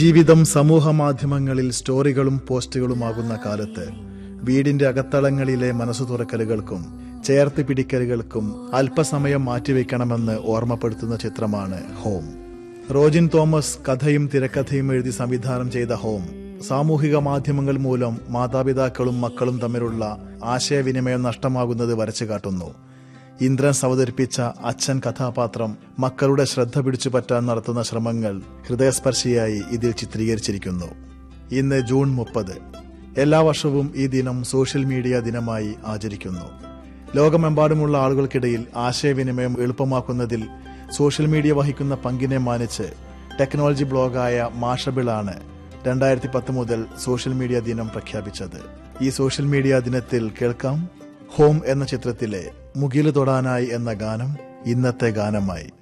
ജീവിതം സമൂഹ മാധ്യമങ്ങളിൽ സ്റ്റോറികളും പോസ്റ്റുകളുമാകുന്ന കാലത്ത് വീടിന്റെ അകത്തളങ്ങളിലെ മനസ്സു തുറക്കലുകൾക്കും ചേർത്ത് പിടിക്കലുകൾക്കും അല്പസമയം മാറ്റിവെക്കണമെന്ന് ഓർമ്മപ്പെടുത്തുന്ന ചിത്രമാണ് ഹോം റോജിൻ തോമസ് കഥയും തിരക്കഥയും എഴുതി സംവിധാനം ചെയ്ത ഹോം സാമൂഹിക മാധ്യമങ്ങൾ മൂലം മാതാപിതാക്കളും മക്കളും തമ്മിലുള്ള ആശയവിനിമയം നഷ്ടമാകുന്നത് വരച്ചു കാട്ടുന്നു ഇന്ദ്രൻസ് അവതരിപ്പിച്ച അച്ഛൻ കഥാപാത്രം മക്കളുടെ ശ്രദ്ധ പിടിച്ചു പറ്റാൻ നടത്തുന്ന ശ്രമങ്ങൾ ഹൃദയസ്പർശിയായി ഇതിൽ ചിത്രീകരിച്ചിരിക്കുന്നു ഇന്ന് ജൂൺ മുപ്പത് എല്ലാ വർഷവും ഈ ദിനം സോഷ്യൽ മീഡിയ ദിനമായി ആചരിക്കുന്നു ലോകമെമ്പാടുമുള്ള ആളുകൾക്കിടയിൽ ആശയവിനിമയം എളുപ്പമാക്കുന്നതിൽ സോഷ്യൽ മീഡിയ വഹിക്കുന്ന പങ്കിനെ മാനിച്ച് ടെക്നോളജി ബ്ലോഗായ മാഷബിളാണ് രണ്ടായിരത്തി പത്ത് മുതൽ സോഷ്യൽ മീഡിയ ദിനം പ്രഖ്യാപിച്ചത് ഈ സോഷ്യൽ മീഡിയ ദിനത്തിൽ കേൾക്കാം ഹോം എന്ന ചിത്രത്തിലെ മുകില് തൊടാനായി എന്ന ഗാനം ഇന്നത്തെ ഗാനമായി